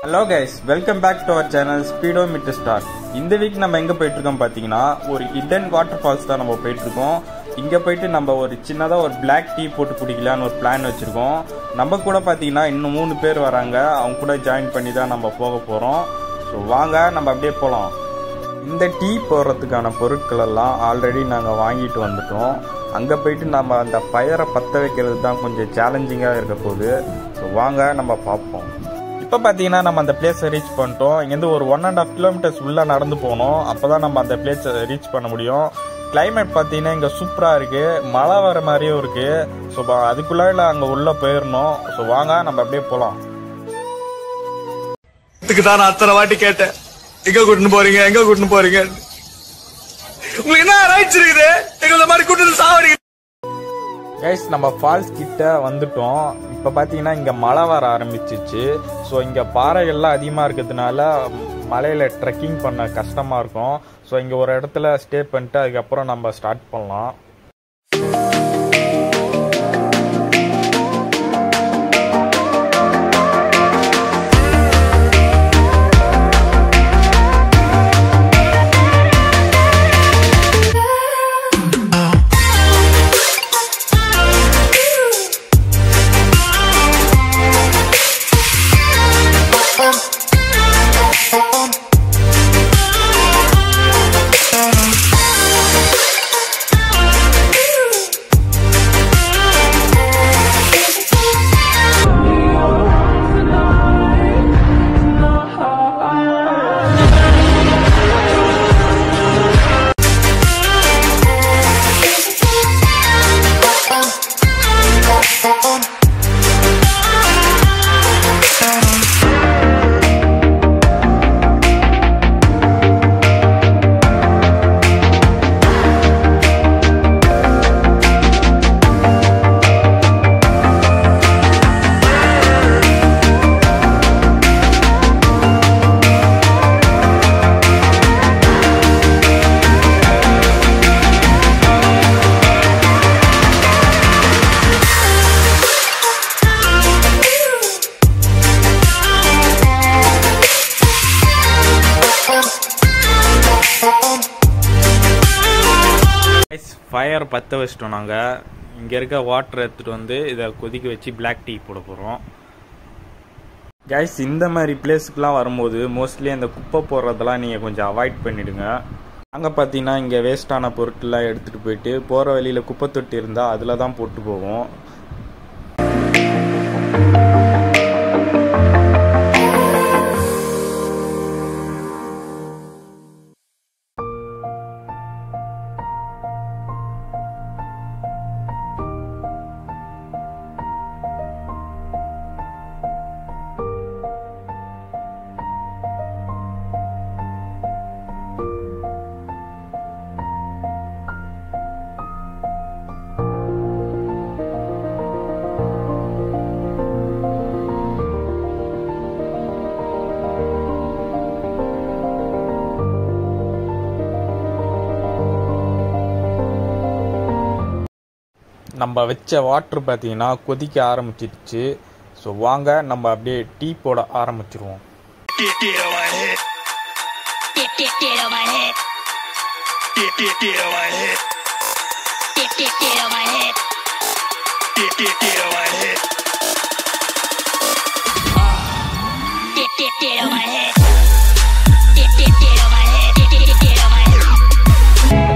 Hello guys welcome back to our channel speedometer star இந்த week நம்ம எங்கே போயிட்டு இருக்கோம் பார்த்தீங்கன்னா ஒரு ஹிடன் வாட்டர் ஃபால்ஸ் தான் நம்ம போயிட்டு இருக்கோம் இங்கே போயிட்டு நம்ம ஒரு சின்னதாக ஒரு பிளாக் டீ போட்டு குடிக்கலான்னு ஒரு பிளான் வச்சுருக்கோம் நம்ம கூட பார்த்தீங்கன்னா இன்னும் மூணு பேர் வராங்க அவங்க கூட ஜாயின் பண்ணி தான் நம்ம போக போகிறோம் ஸோ வாங்க நம்ம அப்படியே போகலாம் இந்த டீ போடுறதுக்கான பொருட்கள் எல்லாம் ஆல்ரெடி நாங்கள் வாங்கிட்டு வந்துட்டோம் அங்கே போயிட்டு நம்ம அந்த ஃபயரை பற்ற வைக்கிறது தான் கொஞ்சம் சேலஞ்சிங்காக இருக்க போகுது ஸோ வாங்க நம்ம பார்ப்போம் இப்போ பார்த்தீங்கன்னா நம்ம அந்த பிளேஸை ரீச் பண்ணிட்டோம் இங்கேருந்து ஒரு ஒன் அண்ட் ஆஃப் கிலோமீட்டர்ஸ் உள்ளே நடந்து போகணும் அப்போ தான் நம்ம அந்த பிளேஸை ரீச் பண்ண முடியும் கிளைமேட் பார்த்தீங்கன்னா இங்கே சூப்பராக இருக்குது மழை வர மாதிரியும் இருக்குது ஸோ அதுக்குள்ளே அங்கே உள்ளே போயிடணும் ஸோ வாங்க நம்ம அப்படியே போகலாம் இதுக்கு தான் நான் அத்தனை வாட்டி கேட்டேன் எங்க கூட்டின்னு போறீங்க எங்க கூட்டின்னு போறீங்க உங்களுக்கு என்ன ரைட்ஸ் இருக்குது எங்க இந்த மாதிரி கூட்டிட்டு சாவடி கைஸ் நம்ம ஃபால்ஸ் கிட்ட வந்துட்டோம் இப்போ பார்த்தீங்கன்னா இங்கே மழை வர ஆரம்பிச்சிச்சு ஸோ இங்கே பாறைகள்லாம் அதிகமாக இருக்கிறதுனால மலையில் ட்ரெக்கிங் பண்ண கஷ்டமாக இருக்கும் ஸோ இங்கே ஒரு இடத்துல ஸ்டே பண்ணிட்டு அதுக்கப்புறம் நம்ம ஸ்டார்ட் பண்ணலாம் ஃபயர் பற்ற வச்சிட்டோம் நாங்கள் இங்கே இருக்க வாட்டர் எடுத்துகிட்டு வந்து இதை கொதிக்க வச்சு பிளாக் டீ போட போகிறோம் கைஸ் இந்த மாதிரி பிளேஸுக்குலாம் வரும்போது மோஸ்ட்லி அந்த குப்பை போடுறதெல்லாம் நீங்கள் கொஞ்சம் அவாய்ட் பண்ணிடுங்க அங்கே பார்த்தீங்கன்னா இங்கே வேஸ்ட்டான பொருட்கள்லாம் எடுத்துகிட்டு போயிட்டு போகிற வழியில் குப்பை தொட்டி இருந்தால் அதில் தான் போட்டு போவோம் நம்ம வச்ச வாட்ரு பார்த்தீங்கன்னா கொதிக்க ஆரம்பிச்சிருச்சு ஸோ வாங்க நம்ம அப்படியே டீ போட ஆரம்பிச்சிருவோம் Get, get on my head. Get, get, get on my head. Get, get, get on my head. Get, get, get on my head. Get, get, get on my head. Get, get, get on my head. Get, get, get on my head. Get, get, get on my head.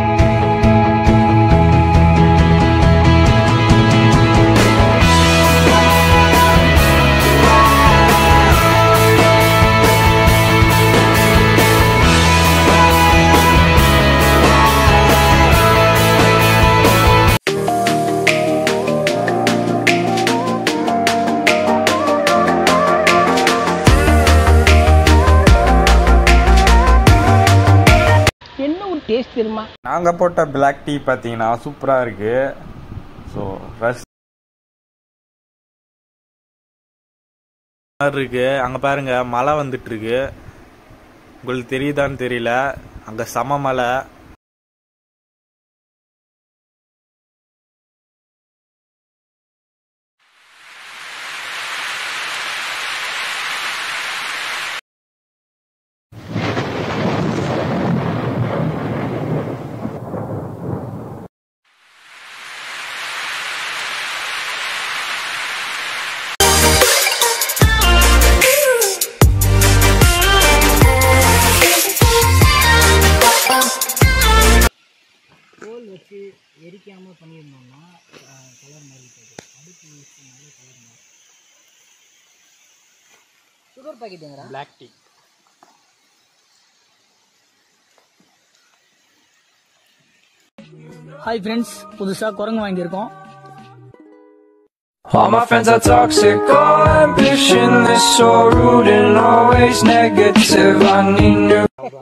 என்ன ஒரு taste தெரியுமா நாங்கள் போட்ட black tea பார்த்தீங்கன்னா சூப்பராக இருக்கு so ரஸ் இருக்கு அங்கே பாருங்க மழை வந்துட்டு இருக்கு உங்களுக்கு தெரியுதான்னு தெரியல அங்கே சம மழை பண்ணியிருந்தோம்னா கலர் மாறி போகுது அடுப்பு யூஸ் பண்ணாலே கலர் மாறும் சுகர் பாக்கெட்டுங்கிறா பிளாக் டீ ஹாய் ஃப்ரெண்ட்ஸ் புதுசாக குரங்கு வாங்கியிருக்கோம் All my friends are toxic, all ambitionless, so rude and always negative. I need new.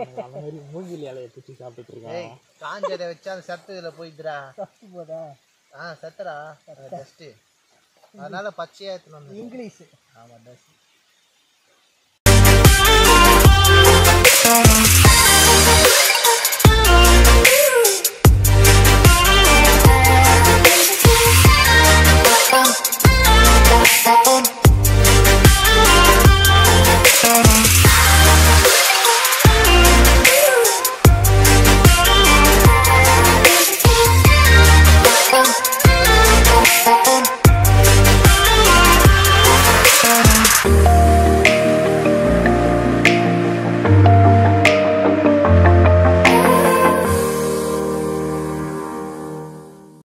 காஞ்சதை வச்சா அந்த சத்துல போயிடுறா ஆ சத்துறா டஸ்ட் அதனால பச்சையா எடுத்துன்னு இங்கிலீஷ் ஆமா டஸ்ட்